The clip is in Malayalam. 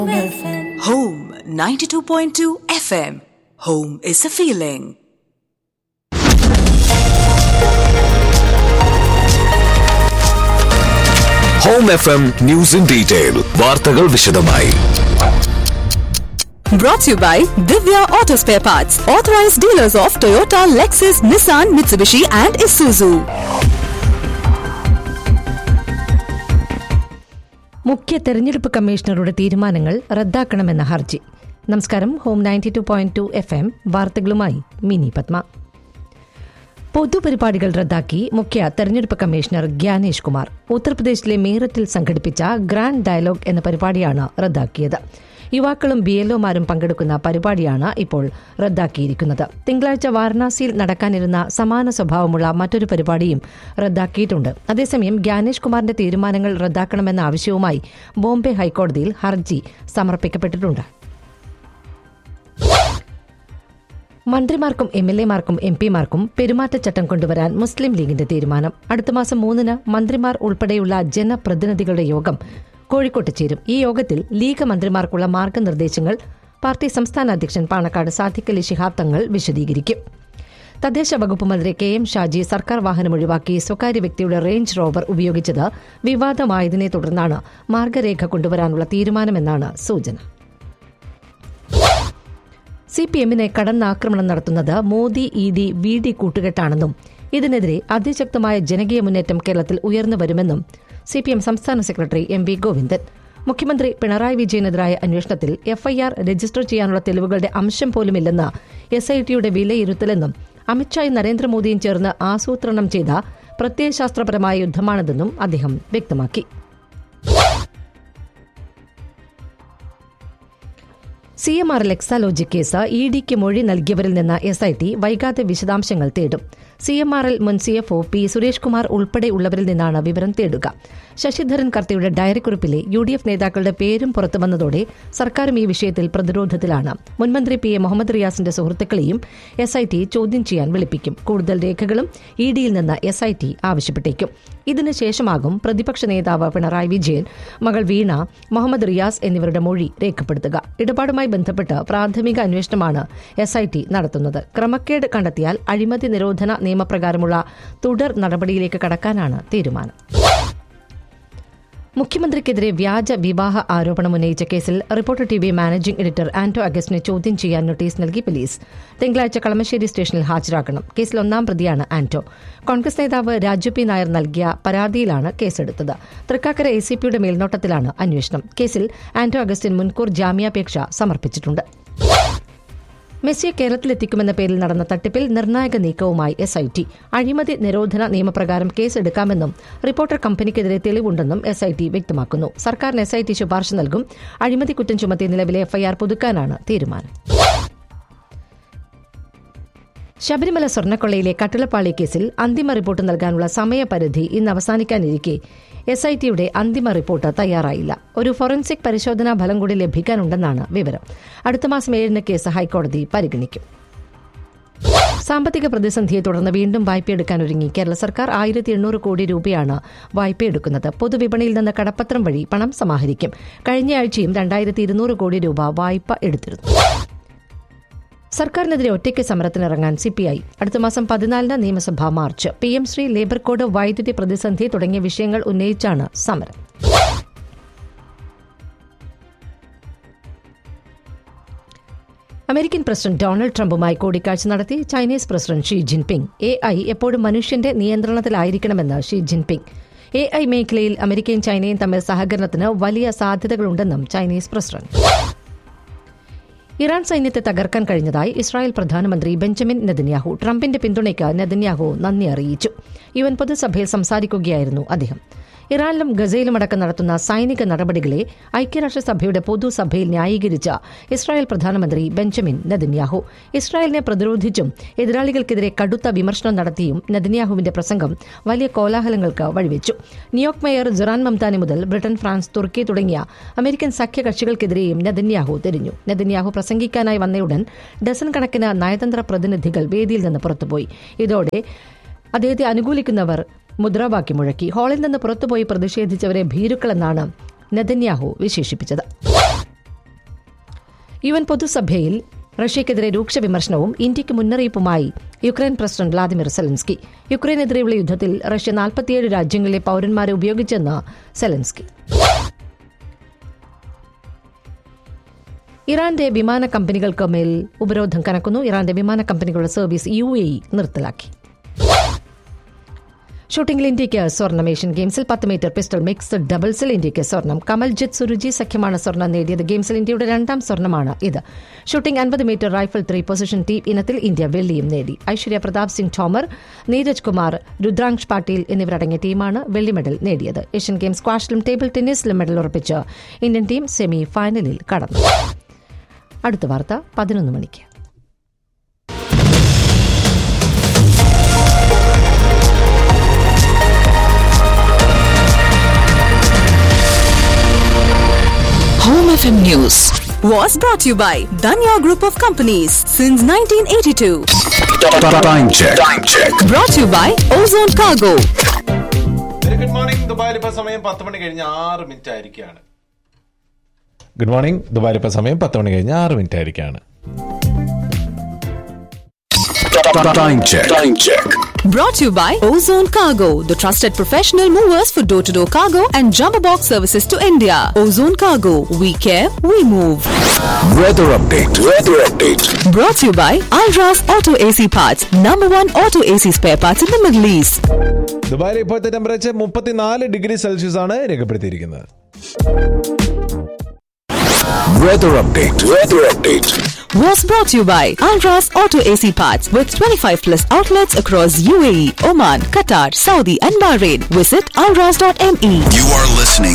Home 92.2 FM. Home is a feeling. Home F M news in detail വാർത്തകൾ വിശദമായി Brought to you by Divya Auto Spare Parts, authorized dealers of Toyota, Lexus, Nissan, Mitsubishi, and Isuzu. മുഖ്യ തെരഞ്ഞെടുപ്പ് കമ്മീഷണറുടെ തീരുമാനങ്ങൾ റദ്ദാക്കണമെന്ന ഹർജി നമസ്കാരം home ninety two point two F M വാർത്തകളുമായി മിനി പത്മ പൊതുപരിപാടികൾ റദ്ദാക്കി മുഖ്യ തെരഞ്ഞെടുപ്പ് കമ്മീഷണർ ഗ്യാനേഷ് കുമാർ ഉത്തർപ്രദേശിലെ മീററ്റിൽ സംഘടിപ്പിച്ച ഗ്രാൻഡ് ഡയലോഗ് എന്ന പരിപാടിയാണ് റദ്ദാക്കിയത് യുവാക്കളും ബി എൽഒമാരും പങ്കെടുക്കുന്ന പരിപാടിയാണ് ഇപ്പോൾ റദ്ദാക്കിയിരിക്കുന്നത് തിങ്കളാഴ്ച വാരണാസിയിൽ നടക്കാനിരുന്ന സമാന സ്വഭാവമുള്ള മറ്റൊരു പരിപാടിയും റദ്ദാക്കിയിട്ടുണ്ട് അതേസമയം ഗ്യാനേഷ് കുമാറിന്റെ തീരുമാനങ്ങൾ റദ്ദാക്കണമെന്ന ആവശ്യവുമായി ബോംബെ ഹൈക്കോടതിയിൽ ഹർജി സമർപ്പിക്കപ്പെട്ടിട്ടുണ്ട് മന്ത്രിമാർക്കും എം എൽ എമാർക്കും എം പിമാർക്കും പെരുമാറ്റച്ചട്ടം കൊണ്ടുവരാൻ മുസ്ലിം ലീഗിന്റെ തീരുമാനം അടുത്ത മാസം മൂന്നിന് മന്ത്രിമാർ ഉൾപ്പെടെയുള്ള ജനപ്രതിനിധികളുടെ യോഗം കോഴിക്കോട്ട് ചേരും ഈ യോഗത്തിൽ ലീഗ് മന്ത്രിമാർക്കുള്ള മാർഗനിർദ്ദേശങ്ങൾ പാർട്ടി സംസ്ഥാന അധ്യക്ഷൻ പാണക്കാട് സാദിഖ് അലി ശിഹാബ് തങ്ങൾ വിശദീകരിക്കും തദ്ദേശ വകുപ്പ് മന്ത്രി കെ എം ഷാജി സർക്കാർ വാഹനം ഒഴിവാക്കി സ്വകാര്യ വ്യക്തിയുടെ റേഞ്ച് റോവർ ഉപയോഗിച്ചത് വിവാദമായതിനെ തുടർന്നാണ് മാർഗരേഖ കൊണ്ടുവരാനുള്ള തീരുമാനമെന്നാണ് സൂചന സി പി എമ്മിനെ കടന്നാക്രമണം നടത്തുന്നത് Modi E D V D കൂട്ടുകെട്ടാണെന്നും ഇതിനെതിരെ അതിശക്തമായ ജനകീയ മുന്നേറ്റം കേരളത്തിൽ ഉയർന്നു വരുമെന്നും സി പി എം സംസ്ഥാന സെക്രട്ടറി എം വി ഗോവിന്ദൻ മുഖ്യമന്ത്രി പിണറായി വിജയനെതിരായ അന്വേഷണത്തിൽ എഫ്ഐആർ രജിസ്റ്റർ ചെയ്യാനുള്ള തെളിവുകളുടെ അംശം പോലുമില്ലെന്ന് എസ് ഐ ടിയുടെ വിലയിരുത്തലെന്നും അമിത്ഷായും നരേന്ദ്രമോദിയും ചേർന്ന് ആസൂത്രണം ചെയ്ത പ്രത്യയശാസ്ത്രപരമായ യുദ്ധമാണിതെന്നും അദ്ദേഹം വ്യക്തമാക്കി C M R Exalogic case E ഡിക്ക് മൊഴി നൽകിയവരിൽ നിന്ന് എസ് ഐ ടി വൈകാതെ വിശദാംശങ്ങൾ തേടും സി എം ആർ എൽ മുൻ C F O P Suresh Kumar ഉൾപ്പെടെയുള്ളവരിൽ നിന്നാണ് വിവരം തേടുക ശശിധരൻ കർത്തയുടെ ഡയറിക്കുറിപ്പിലെ യു ഡി എഫ് നേതാക്കളുടെ പേരും പുറത്തുവന്നതോടെ സർക്കാരും ഈ വിഷയത്തിൽ പ്രതിരോധത്തിലാണ് മുൻമന്ത്രി പി എ മുഹമ്മദ് റിയാസിന്റെ സുഹൃത്തുക്കളെയും എസ് ഐ ടി ചോദ്യം ചെയ്യാൻ വിളിപ്പിക്കും കൂടുതൽ രേഖകളും ഇ ഡിയിൽ നിന്ന് എസ് ഐ ടി ആവശ്യപ്പെട്ടേക്കും ഇതിനുശേഷമാകും പ്രതിപക്ഷ നേതാവ് പിണറായി വിജയൻ മകൾ വീണ മുഹമ്മദ് റിയാസ് എന്നിവരുടെ മൊഴി രേഖപ്പെടുത്തുക ഇടപാടുമായി ബന്ധപ്പെട്ട് പ്രാഥമിക അന്വേഷണമാണ് എസ് ഐ ടി നടത്തുന്നത് ക്രമക്കേട് കണ്ടെത്തിയാൽ അഴിമതി നിരോധന നിയമപ്രകാരമുള്ള തുടർ നടപടിയിലേക്ക് കടക്കാനാണ് തീരുമാനം മുഖ്യമന്ത്രിക്കെതിരെ വ്യാജ വിവാഹ ആരോപണം ഉന്നയിച്ച കേസിൽ reporter T V managing editor Anto അഗസ്റ്റിനെ ചോദ്യം ചെയ്യാൻ നോട്ടീസ് നൽകി പോലീസ് തിങ്കളാഴ്ച കളമശ്ശേരി സ്റ്റേഷനിൽ ഹാജരാക്കണം കേസിൽ ഒന്നാം പ്രതിയാണ് ആന്റോ കോൺഗ്രസ് നേതാവ് രാജു പി നായർ നൽകിയ പരാതിയിലാണ് കേസെടുത്തത് തൃക്കാക്കര എ സി പിയുടെ മേൽനോട്ടത്തിലാണ് അന്വേഷണം കേസിൽ ആന്റോ അഗസ്റ്റിൻ മുൻകൂർ ജാമ്യാപേക്ഷ സമർപ്പിച്ചിട്ടുണ്ട് മെസ്സിയെ കേരളത്തിലെത്തിക്കുമെന്ന പേരിൽ നടന്ന തട്ടിപ്പിൽ നിർണായക നീക്കവുമായി എസ് ഐ ടി അഴിമതി നിരോധന നിയമപ്രകാരം കേസെടുക്കാമെന്നും റിപ്പോർട്ടർ കമ്പനിക്കെതിരെ തെളിവുണ്ടെന്നും എസ് ഐ ടി വ്യക്തമാക്കുന്നു സർക്കാരിന് എസ് ഐ ടി ശുപാർശ നൽകും അഴിമതി കുറ്റം ചുമത്തി നിലവിലെ എഫ്ഐആർ പുതുക്കാനാണ് തീരുമാനം ശബരിമല സ്വർണ്ണക്കൊള്ളയിലെ കട്ടിളപ്പാളി കേസിൽ അന്തിമ റിപ്പോർട്ട് നൽകാനുള്ള സമയപരിധി ഇന്ന് അവസാനിക്കാനിരിക്കെ എസ് ഐ ടിയുടെ അന്തിമ റിപ്പോർട്ട് തയ്യാറായില്ല ഒരു ഫോറൻസിക് പരിശോധനാ ഫലം കൂടി ലഭിക്കാനുണ്ടെന്നാണ് വിവരം അടുത്ത മാസം ഏഴിന് കേസ് ഹൈക്കോടതി പരിഗണിക്കും സാമ്പത്തിക പ്രതിസന്ധിയെ തുടർന്ന് വീണ്ടും വായ്പയെടുക്കാനൊരുങ്ങി കേരള സർക്കാർ ആയിരത്തി എണ്ണൂറ് കോടി രൂപയാണ് വായ്പയെടുക്കുന്നത് പൊതുവിപണിയിൽ നിന്ന് കടപ്പത്രം വഴി പണം സമാഹരിക്കും കഴിഞ്ഞയാഴ്ചയും രണ്ടായിരത്തി ഇരുന്നൂറ് കോടി രൂപ വായ്പ എടുത്തിരുന്നു സർക്കാരിനെതിരെ ഒറ്റയ്ക്ക് സമരത്തിനിറങ്ങാൻ സിപിഐ അടുത്ത മാസം പതിനാലിന് നിയമസഭാ march P M Shri labour code വൈദ്യുതി പ്രതിസന്ധി തുടങ്ങിയ വിഷയങ്ങൾ ഉന്നയിച്ചാണ് സമരം അമേരിക്കൻ പ്രസിഡന്റ് ഡൊണാൾഡ് ട്രംപുമായി കൂടിക്കാഴ്ച നടത്തി Chinese president Xi Jinping A I എപ്പോഴും മനുഷ്യന്റെ നിയന്ത്രണത്തിലായിരിക്കണമെന്ന് ഷീ ജിൻപിങ് എ ഐ മേഖലയിൽ അമേരിക്കയും ചൈനയും തമ്മിൽ സഹകരണത്തിന് വലിയ സാധ്യതകളുണ്ടെന്നും ചൈനീസ് പ്രസിഡന്റ് ഇറാൻ സൈന്യത്തെ തകർക്കാൻ കഴിഞ്ഞതായി ഇസ്രായേൽ പ്രധാനമന്ത്രി ബെഞ്ചമിൻ നെതന്യാഹു ട്രംപിന്റെ പിന്തുണയ്ക്ക് നെതന്യാഹു നന്ദി അറിയിച്ചു യു എൻ പൊതുസഭയിൽ സംസാരിക്കുകയായിരുന്നു അദ്ദേഹം ഇറാനിലും ഗസയിലും അടക്കം നടത്തുന്ന സൈനിക നടപടികളെ ഐക്യരാഷ്ട്രസഭയുടെ പൊതുസഭയിൽ ന്യായീകരിച്ച ഇസ്രായേൽ പ്രധാനമന്ത്രി ബെഞ്ചമിൻ നെതന്യാഹു ഇസ്രായേലിനെ പ്രതിരോധിച്ചും എതിരാളികൾക്കെതിരെ കടുത്ത വിമർശനം നടത്തിയും നെതന്യാഹുവിന്റെ പ്രസംഗം വലിയ കോലാഹലങ്ങൾക്ക് വഴിവെച്ചു ന്യൂയോർക്ക് മേയർ ജുറാൻ മംതാനി മുതൽ ബ്രിട്ടൻ ഫ്രാൻസ് തുർക്കി തുടങ്ങിയ അമേരിക്കൻ സഖ്യകക്ഷികൾക്കെതിരെയും നെതന്യാഹു തിരിഞ്ഞു നെതന്യാഹു പ്രസംഗിക്കാനായി വന്നയുടൻ ഡസൻ കണക്കിന് നയതന്ത്ര പ്രതിനിധികൾ വേദിയിൽ നിന്ന് പുറത്തുപോയി ഇതോടെ അദ്ദേഹത്തെ അനുകൂലിക്കുന്നവർ മുദ്രാവാക്യം മുഴക്കി ഹാളിൽ നിന്ന് പുറത്തുപോയി പ്രതിഷേധിച്ചവരെ ഭീരുക്കളെന്നാണ് നെതന്യാഹു വിശേഷിപ്പിച്ചത് യു എൻ പൊതുസഭയിൽ റഷ്യക്കെതിരെ രൂക്ഷ വിമർശനവും ഇന്ത്യക്ക് മുന്നറിയിപ്പുമായി യുക്രൈൻ പ്രസിഡന്റ് വ്ളാദിമിർ സെലൻസ്കി യുക്രൈനെതിരെയുള്ള യുദ്ധത്തിൽ റഷ്യ നാൽപ്പത്തിയേഴ് രാജ്യങ്ങളിലെ പൌരന്മാരെ ഉപയോഗിച്ചെന്ന് സെലൻസ്കി ഇറാന്റെ വിമാന കമ്പനികൾക്ക് മേൽ ഉപരോധം കനക്കുന്നു ഇറാന്റെ വിമാന കമ്പനികളുടെ സർവീസ് യു എ ഇ നിർത്തലാക്കി ഷൂട്ടിംഗിൽ ഇന്ത്യയ്ക്ക് സ്വർണം ഏഷ്യൻ ഗെയിംസിൽ പത്ത് മീറ്റർ പിസ്റ്റൾ മിക്സ്ഡ് ഡബിൾസിൽ ഇന്ത്യയ്ക്ക് സ്വർണം കമൽജിത്ത് സുരുജി സഖ്യമാണ് സ്വർണം നേടിയത് ഗെയിംസിൽ ഇന്ത്യയുടെ രണ്ടാം സ്വർണമാണ് ഇത് ഷൂട്ടിംഗ് അൻപത് metre rifle three position team ഇനത്തിൽ ഇന്ത്യ വെള്ളിയും നേടി ഐശ്വര്യ പ്രതാപ് സിംഗ് തോമർ നീരജ് കുമാർ രുദ്രാംശ് പാട്ടീൽ എന്നിവരടങ്ങിയ ടീമാണ് വെള്ളി മെഡൽ നേടിയത് ഏഷ്യൻ ഗെയിംസ് സ്ക്വാഷിലും ടേബിൾ ടെന്നീസിലും മെഡൽ ഉറപ്പിച്ച് ഇന്ത്യൻ ടീം സെമി ഫൈനലിൽ കടന്നു അടുത്ത വാർത്ത പതിനൊന്ന് മണിക്ക് Home FM News was brought to you by Danya Group of Companies since 1982. Time check. Time check. Brought to you by Ozone Cargo. Very good morning ദുബായിൽ ഇപ്പോൾ സമയം പത്ത് മണി കഴിഞ്ഞ് ആറ് മിനിറ്റ് ആയിരിക്കുകയാണ് ഗുഡ് മോർണിംഗ് ദുബായിൽ ഇപ്പോൾ സമയം പത്ത് മണി കഴിഞ്ഞ് ആറ് മിനിറ്റ് ആയിരിക്കാണ് Time check. Time check. Brought to you by Ozone Cargo, the trusted professional movers for door to door cargo and jumbo box services to India. Ozone Cargo, we care, we move. Weather update. Weather update. Brought to you by Alras Auto AC Parts, number one auto AC spare parts in the Middle East. ദുബായിൽ ഇപ്പോഴത്തെ ടെമ്പറേച്ചർ മുപ്പത്തിനാല് ഡിഗ്രി സെൽഷ്യസ് ആണ് രേഖപ്പെടുത്തിയിരിക്കുന്നത് Weather update. Weather update. Was brought to you by Alras Auto AC Parts with 25 plus outlets across UAE, Oman, Qatar, Saudi, and Bahrain. Visit alras.me. You are listening